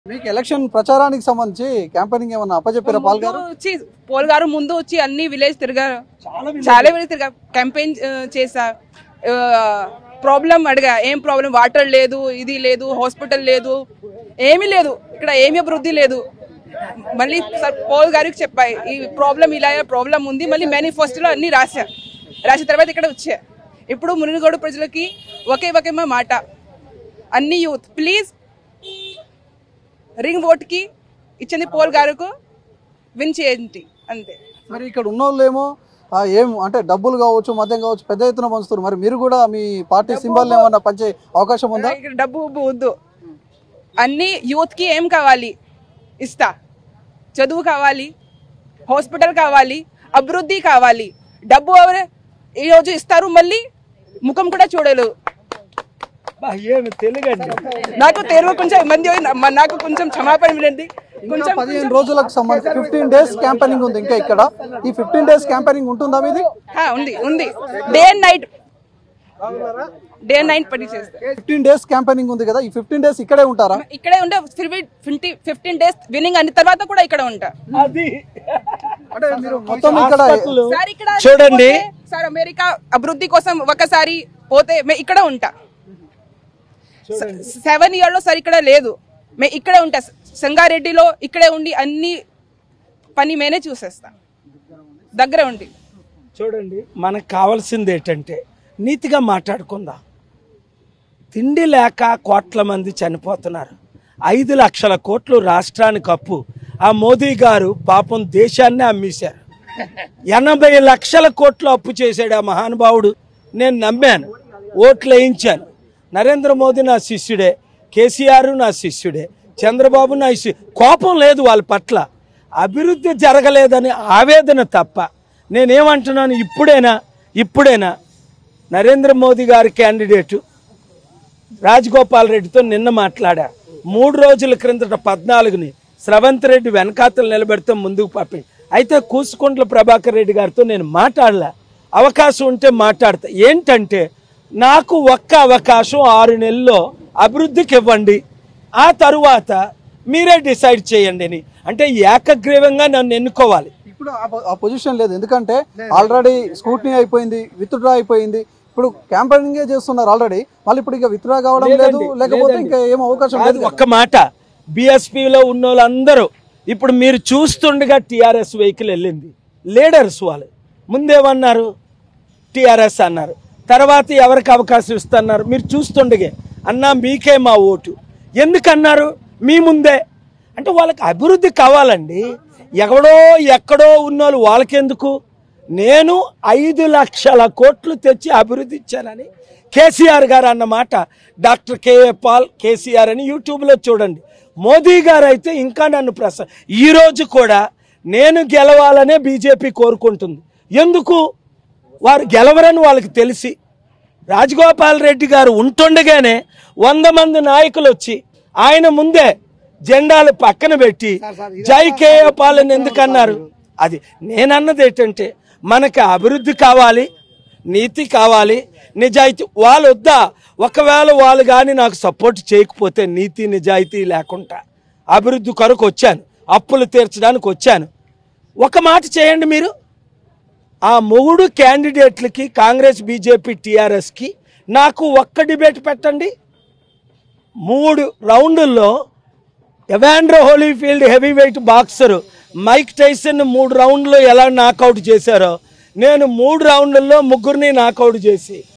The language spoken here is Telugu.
మీకు ఎలక్షన్ ప్రచారానికి సంబంధించి క్యాంపెయినింగ్ ఏమన్నా అప్పచెప్పారా పాల్ గారు ముందు వచ్చి పోల్ గారు ముందు వచ్చి అన్ని విలేజ్ తిరిగారు చాలా విలేజ్ తిరిగా క్యాంపెయిన్ చేసా ప్రాబ్లం అడిగా ఏం ప్రాబ్లం వాటర్ లేదు ఇది లేదు హాస్పిటల్ లేదు ఏమీ లేదు ఇక్కడ ఏమీ అభివృద్ధి లేదు మళ్ళీ సార్ పోల్ గారికి చెప్పాయి ఈ ప్రాబ్లం ఇలా ప్రాబ్లం ఉంది మళ్ళీ మేనిఫెస్టోలో అన్ని రాశా రాసిన తర్వాత ఇక్కడ వచ్చా ఇప్పుడు మునిగోడు ప్రజలకి ఒకే ఒకే మాట అన్ని యూత్ ప్లీజ్ రింగ్ ఓట్కి ఇచ్చింది పోల్ గారుకు విన్ చేయండి అంతే మరి ఇక్కడ ఉన్న వాళ్ళేమో ఆ, ఏం అంటే డబ్బులు కావచ్చు మద్యం కావచ్చు పెద్ద ఎత్తున పంచుతారు మరి మీరు కూడా మీ పార్టీ సింబల్ ఏమన్నా పంచే అవకాశం ఉందా ఇక్కడ డబ్బు ఉబ్బు వద్దు అన్ని యూత్కి ఏం కావాలి ఇస్తా చదువు కావాలి హాస్పిటల్ కావాలి అభివృద్ధి కావాలి డబ్బు ఎవరు ఈరోజు ఇస్తారు మళ్ళీ ముఖం కూడా చూడలేదు బా, ఏమి తెలుగండి నాకు తెలుగు కొంచెం ఇబ్బంది అయింది. మ- నాకు కొంచెం క్షమాపణ వినండి ఇంకా కొంచెం పదిహేను రోజులకు సంబంధించి ఫిఫ్టీన్ డేస్ క్యాంపెయినింగ్ ఉంది ఇంకా ఇక్కడ ఈ ఫిఫ్టీన్ డేస్ క్యాంపెయినింగ్ ఉంటుందా మీది హా, ఉంది ఉంది day and night day and night పని చేస్తా ఫిఫ్టీన్ డేస్ క్యాంపెయినింగ్ ఉంది కదా ఈ ఫిఫ్టీన్ డేస్ ఇక్కడే ఉంటారా ఇక్కడే ఉండే ఫిఫ్టీ ఫిఫ్టీన్ డేస్ విన్నింగ్ అన్ని తర్వాత కూడా ఇక్కడ ఉంటా అది అంటే మీరు మొత్తం ఇక్కడ హాస్పిటల్ సార్ ఇక్కడ చూడండి పోతే, సార్ అమెరికా అభివృద్ధి కోసం ఒకసారి పోతే మే ఇక్కడ ఉంటా సెవెన్ ఇయర్ లో సార్ ఇక్కడ లేదు మే ఇక్కడే ఉంటా సంగారెడ్డిలో ఇక్కడే ఉండి అన్ని పని మేనే చూసేస్తా దగ్గర ఉండి చూడండి మనకు కావాల్సింది ఏంటంటే నీతిగా మాట్లాడుకుందాం తిండి లేక కోట్ల మంది చనిపోతున్నారు ఐదు లక్షల కోట్లు రాష్ట్రానికి అప్పు ఆ మోదీ గారు పాపం దేశాన్ని అమ్మేశారు ఎనభై లక్షల కోట్లు అప్పు చేశాడు ఆ మహానుభావుడు నేను నమ్మాను ఓట్లు వేయించాను నరేంద్ర మోదీ నా శిష్యుడే కేసీఆర్ నా శిష్యుడే చంద్రబాబు నా శిష్యు కోపం లేదు వాళ్ళ పట్ల అభివృద్ధి జరగలేదని ఆవేదన తప్ప నేనేమంటున్నాను ఇప్పుడైనా ఇప్పుడైనా నరేంద్ర మోదీ గారి క్యాండిడేటు రాజగోపాల్ రెడ్డితో నిన్న మాట్లాడా మూడు రోజుల క్రిందట పద్నాలుగుని స్రవంత్ రెడ్డి వెనకాతలు నిలబెడితే ముందుకు పంపి అయితే కూసుకుంట్ల ప్రభాకర్ రెడ్డి గారితో నేను మాట్లాడలే అవకాశం ఉంటే మాట్లాడతా ఏంటంటే నాకు ఒక్క అవకాశం ఆరు నెలల్లో అభివృద్ధికి ఇవ్వండి ఆ తరువాత మీరే డిసైడ్ చేయండి అని అంటే ఏకగ్రీవంగా నన్ను ఎన్నుకోవాలి ఇప్పుడు ఆ పొ- ఆ పొజిషన్ లేదు ఎందుకంటే ఆల్రెడీ స్కూట్నీ అయిపోయింది విత్డ్రా అయిపోయింది ఇప్పుడు క్యాంపెయినింగ్ చేస్తున్నారు ఆల్రెడీ మళ్ళీ ఇప్పుడు ఇక విత్డ్రా కావడం లేదు లేదండి, లేకపోతే లేదండి. ఇంకా ఏం అవకాశం కాదు, లేదు ఒక్క మాట బీఎస్పీలో ఉన్న వాళ్ళందరూ ఇప్పుడు మీరు చూస్తుండగా టీఆర్ఎస్ వెహికల్ వెళ్ళింది లీడర్స్ వాళ్ళు ముందేమన్నారు టీఆర్ఎస్ అన్నారు తర్వాత ఎవరికి అవకాశం ఇస్తున్నారు మీరు చూస్తుండగే అన్నా మీకే మా ఓటు ఎందుకన్నారు మీ ముందే అంటే వాళ్ళకి అభివృద్ధి కావాలండి ఎక్కడో ఎక్కడో ఉన్నోళ్ళు వాళ్ళకెందుకు నేను ఐదు లక్షల కోట్లు తెచ్చి అభివృద్ధి ఇచ్చానని కేసీఆర్ గారు అన్నమాట డాక్టర్ కేఏ పాల్ కేసీఆర్ అని యూట్యూబ్లో చూడండి మోదీ గారు అయితే ఇంకా నన్ను ప్రస ఈరోజు కూడా నేను గెలవాలనే బీజేపీ కోరుకుంటుంది ఎందుకు వారు గెలవరని వాళ్ళకి తెలిసి రాజగోపాల్ రెడ్డి గారు ఉంటుండగానే వంద మంది నాయకులు వచ్చి ఆయన ముందే జెండాలు పక్కన పెట్టి జై కేఏ పాలన ఎందుకన్నారు అది నేనన్నది ఏంటంటే మనకి అభివృద్ధి కావాలి నీతి కావాలి నిజాయితీ వాళ్ళు వద్దా ఒకవేళ వాళ్ళు కానీ నాకు సపోర్ట్ చేయకపోతే నీతి నిజాయితీ లేకుండా అభివృద్ధి కొరకు వచ్చాను అప్పులు తీర్చడానికి వచ్చాను ఒక మాట చేయండి మీరు ఆ మూడు క్యాండిడేట్లకి కాంగ్రెస్ బీజేపీ టీఆర్ఎస్కి నాకు ఒక్క డిబేట్ పెట్టండి మూడు రౌండుల్లో Evander Holyfield heavyweight boxer Mike Tyson మూడు రౌండ్లో ఎలా నాకౌట్ చేశారో నేను మూడు రౌండ్లలో ముగ్గురిని నాకౌట్ చేసి